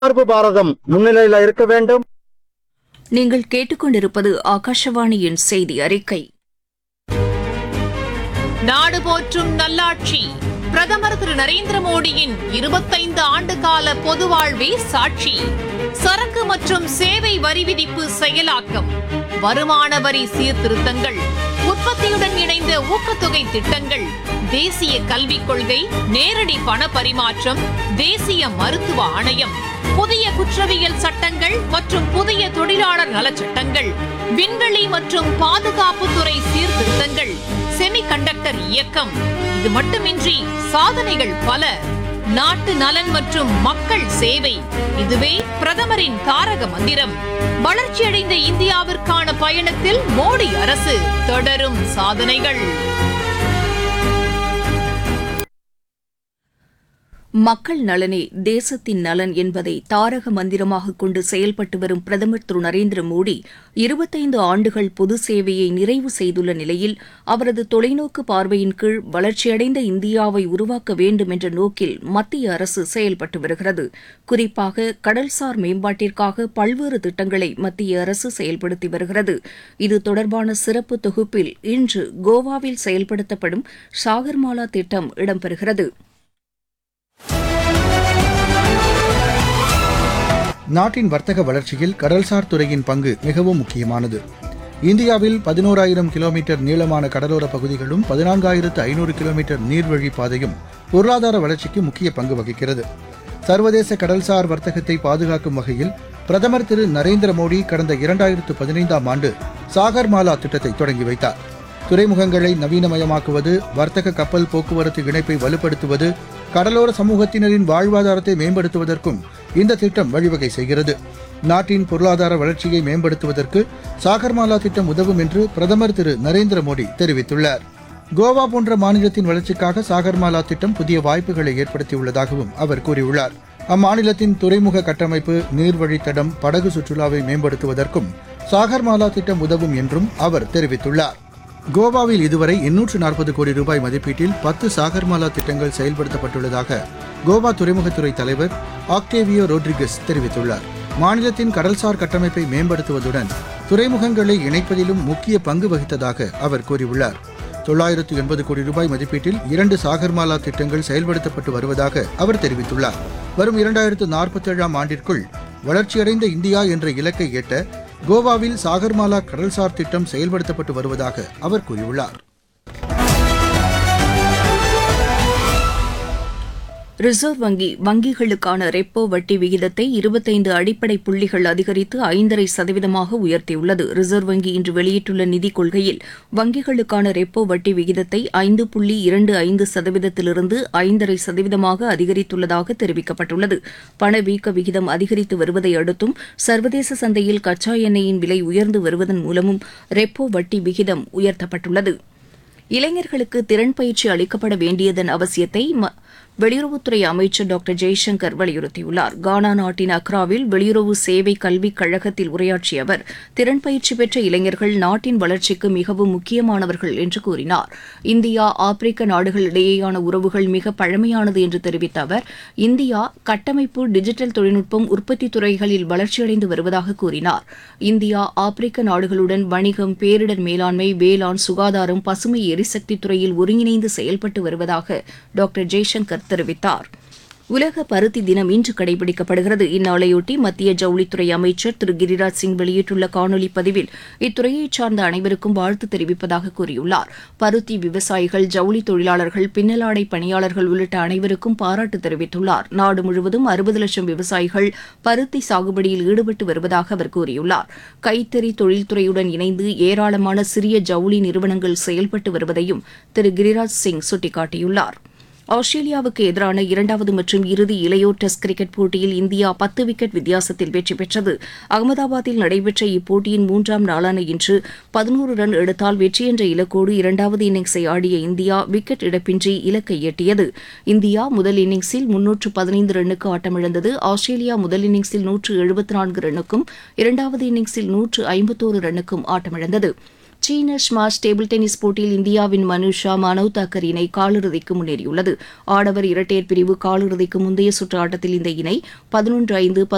சார்பு பாரதம் முன்னிலையில இருக்க வேண்டும் நீங்கள் கேட்டுக்கொண்டிருப்பது ஆகாஷவாணியின் செய்தி அறிக்கை நாடு போற்றும் நல்லாட்சி பிரதமர் திரு நரேந்திர மோடியின் இருபத்தைந்து ஆண்டு கால பொது வாழ்வே சாட்சி சரக்கு மற்றும் சேவை வரி விதிப்பு செயலாக்கம் வருமான வரி சீர்திருத்தங்கள் உற்பத்தியுடன் இணைந்த ஊக்கத்தொகை திட்டங்கள் தேசிய கல்விக் கொள்கை நேரடி பண பரிமாற்றம் தேசிய மருத்துவ ஆணையம் புதிய குற்றவியல் சட்டங்கள் மற்றும் புதிய தொழிலாளர் நலச்சட்டங்கள் விண்வெளி மற்றும் பாதுகாப்புத்துறை சீர்திருத்தங்கள் செமிகண்டக்டர் இயக்கம் இது மட்டுமின்றி சாதனைகள் பல நாட்டு நலன் மற்றும் மக்கள் சேவை இதுவே பிரதமரின் தாரக மந்திரம் வளர்ச்சியடைந்த இந்தியாவிற்கான பயணத்தில் மோடி அரசு தொடரும் சாதனைகள் மக்கள் நலனே தேசத்தின் நலன் என்பதை தாரக மந்திரமாக கொண்டு செயல்பட்டு வரும் பிரதமர் திரு நரேந்திர மோடி இருபத்தைந்து ஆண்டுகள் பொது சேவையை நிறைவு செய்துள்ள நிலையில் அவரது தொலைநோக்கு பார்வையின் கீழ் வளர்ச்சியடைந்த இந்தியாவை உருவாக்க வேண்டும் என்ற நோக்கில் மத்திய அரசு செயல்பட்டு வருகிறது குறிப்பாக கடல்சார் மேம்பாட்டிற்காக பல்வேறு திட்டங்களை மத்திய அரசு செயல்படுத்தி வருகிறது இது தொடர்பான சிறப்பு தொகுப்பில் இன்று கோவாவில் செயல்படுத்தப்படும் சாகர்மாலா திட்டம் இடம்பெறுகிறது நாட்டின் வர்த்தக வளர்ச்சியில் கடல்சார் துறையின் பங்கு மிகவும் முக்கியமானது இந்தியாவில் பதினோராயிரம் கிலோமீட்டர் நீளமான கடலோர பகுதிகளும் பதினான்காயிரத்து ஐநூறு கிலோமீட்டர் நீர்வழி பாதையும் பொருளாதார வளர்ச்சிக்கு முக்கிய பங்கு வகிக்கிறது சர்வதேச கடல்சார் வர்த்தகத்தை பாதுகாக்கும் வகையில் பிரதமர் திரு நரேந்திர மோடி கடந்த இரண்டாயிரத்து பதினைந்தாம் ஆண்டு சாகர்மாலா திட்டத்தை தொடங்கி வைத்தார் துறைமுகங்களை நவீனமயமாக்குவது வர்த்தக கப்பல் போக்குவரத்து இணைப்பை வலுப்படுத்துவது கடலோர சமூகத்தினரின் வாழ்வாதாரத்தை மேம்படுத்துவதற்கும் இந்த திட்டம் வழிவகை செய்கிறது நாட்டின் பொருளாதார வளர்ச்சியை மேம்படுத்துவதற்கு சாகர்மாலா திட்டம் உதவும் என்று பிரதமர் திரு நரேந்திர மோடி தெரிவித்துள்ளார் கோவா போன்ற மாநிலத்தின் வளர்ச்சிக்காக சாகர்மாலா திட்டம் புதிய வாய்ப்புகளை ஏற்படுத்தியுள்ளதாகவும் அவர் கூறியுள்ளார் அம்மாநிலத்தின் துறைமுக கட்டமைப்பு நீர்வழித்தடம் படகு சுற்றுலாவை மேம்படுத்துவதற்கும் சாகர்மாலா திட்டம் உதவும் என்றும் அவர் தெரிவித்துள்ளார் கோவாவில் இதுவரை எண்ணூற்று நாற்பது கோடி ரூபாய் மதிப்பீட்டில் பத்து சாகர்மாலா திட்டங்கள் செயல்படுத்தப்பட்டுள்ளதாக கோவா துறைமுகத்துறை தலைவர் ஆக்டேவியோ ரோட்ரிகஸ் தெரிவித்துள்ளார் மாநிலத்தின் கடல்சார் கட்டமைப்பை மேம்படுத்துவதுடன் துறைமுகங்களை இணைப்பதிலும் முக்கிய பங்கு வகித்ததாக அவர் கூறியுள்ளார் தொள்ளாயிரத்து எண்பது கோடி ரூபாய் மதிப்பீட்டில் இரண்டு சாகர்மாலா திட்டங்கள் செயல்படுத்தப்பட்டு வருவதாக அவர் தெரிவித்துள்ளார் வரும் இரண்டாயிரத்து நாற்பத்தேழாம் ஆண்டிற்குள் வளர்ச்சியடைந்த இந்தியா என்ற இலக்கை எட்ட கோவாவில் சாகர்மாலா கடல்சார் திட்டம் செயல்படுத்தப்பட்டு வருவதாக அவர் கூறியுள்ளார் ரிசர்வ் வங்கி வங்கிகளுக்கான ரெப்போ வட்டி விகிதத்தை இருபத்தைந்து அடிப்படை புள்ளிகள் அதிகரித்து ஐந்தரை சதவீதமாக உயர்த்தியுள்ளது ரிசர்வ் வங்கி இன்று வெளியிட்டுள்ள நிதிக் கொள்கையில் வங்கிகளுக்கான ரெப்போ வட்டி விகிதத்தை ஐந்து புள்ளி இரண்டு ஐந்து சதவீதத்திலிருந்து ஐந்தரை சதவீதமாக அதிகரித்துள்ளதாக தெரிவிக்கப்பட்டுள்ளது பணவீக்க விகிதம் அதிகரித்து வருவதை அடுத்தும் சர்வதேச சந்தையில் கச்சா எண்ணெயின் விலை உயர்ந்து வருவதன் மூலமும் ரெப்போ வட்டி விகிதம் உயர்த்தப்பட்டுள்ளது இளைஞர்களுக்கு திறன் பயிற்சி அளிக்கப்பட வேண்டியதன் அவசியத்தை ம- வெளியுறவுத்துறை அமைச்சர் டாக்டர் ஜெய்சங்கர் வலியுறுத்தியுள்ளார் கானா நாட்டின் அக்ராவில் வெளியுறவு சேவை கல்விக் கழகத்தில் உரையாற்றிய அவர் திறன் பயிற்சி பெற்ற இளைஞர்கள் நாட்டின் வளர்ச்சிக்கு மிகவும் முக்கியமானவர்கள் என்று கூறினார் இந்தியா ஆப்பிரிக்க நாடுகளிடையேயான உறவுகள் மிக பழமையானது என்று தெரிவித்த அவர் இந்தியா கட்டமைப்பு டிஜிட்டல் தொழில்நுட்பம் உற்பத்தி துறைகளில் வளர்ச்சியடைந்து வருவதாக கூறினார் இந்தியா ஆப்பிரிக்க நாடுகளுடன் வணிகம் பேரிடர் மேலாண்மை வேளாண் சுகாதாரம் பசுமை எரிசக்தி துறையில் ஒருங்கிணைந்து செயல்பட்டு வருவதாக டாக்டர் ஜெய்சங்கர் தெரிவித்தார் உலக பருத்தி தினம் இன்று கடைபிடிக்கப்படுகிறது இந்நாளையொட்டி மத்திய ஜவுளித்துறை அமைச்சர் திரு கிரிராஜ் சிங் வெளியிட்டுள்ள காணொலி பதிவில் இத்துறையைச் சார்ந்த அனைவருக்கும் வாழ்த்து தெரிவிப்பதாக கூறியுள்ளார் பருத்தி விவசாயிகள் ஜவுளி தொழிலாளர்கள் பின்னலாடை பணியாளர்கள் உள்ளிட்ட அனைவருக்கும் பாராட்டு தெரிவித்துள்ளார் நாடு முழுவதும் அறுபது லட்சம் விவசாயிகள் பருத்தி சாகுபடியில் ஈடுபட்டு வருவதாக அவர் கூறியுள்ளார் கைத்தறி தொழில்துறையுடன் இணைந்து ஏராளமான சிறிய ஜவுளி நிறுவனங்கள் செயல்பட்டு வருவதையும் திரு கிரிராஜ் சிங் சுட்டிக்காட்டியுள்ளார் ஆஸ்திரேலியாவுக்கு எதிரான இரண்டாவது மற்றும் இறுதி இளையோர் டெஸ்ட் கிரிக்கெட் போட்டியில் இந்தியா பத்து விக்கெட் வித்தியாசத்தில் வெற்றி பெற்றது அகமதாபாத்தில் நடைபெற்ற இப்போட்டியின் மூன்றாம் நாளான இன்று பதினோரு ரன் எடுத்தால் வெற்றி என்ற இலக்கோடு இரண்டாவது இன்னிங்ஸை ஆடிய இந்தியா விக்கெட் இழப்பின்றி இலக்கை எட்டியது இந்தியா முதல் இன்னிங்ஸில் முன்னூற்று பதினைந்து ரன்னுக்கு ஆட்டமிழந்தது ஆஸ்திரேலியா முதல் இன்னிங்ஸில் நூற்று எழுபத்தி நான்கு ரன்னுக்கும் இரண்டாவது இன்னிங்ஸில் நூற்று ஐம்பத்தோரு ரன்னுக்கும் ஆட்டமிழந்தது சீன ஸ்மாஷ் டேபிள் டென்னிஸ் போட்டியில் இந்தியாவின் மனுஷா மனவ் தாக்கர் இணை காலிறுதிக்கு முன்னேறியுள்ளது ஆடவர் இரட்டையர் பிரிவு காலிறுதிக்கு முந்தைய சுற்று ஆட்டத்தில் இந்த இணை பதினொன்று ஐந்து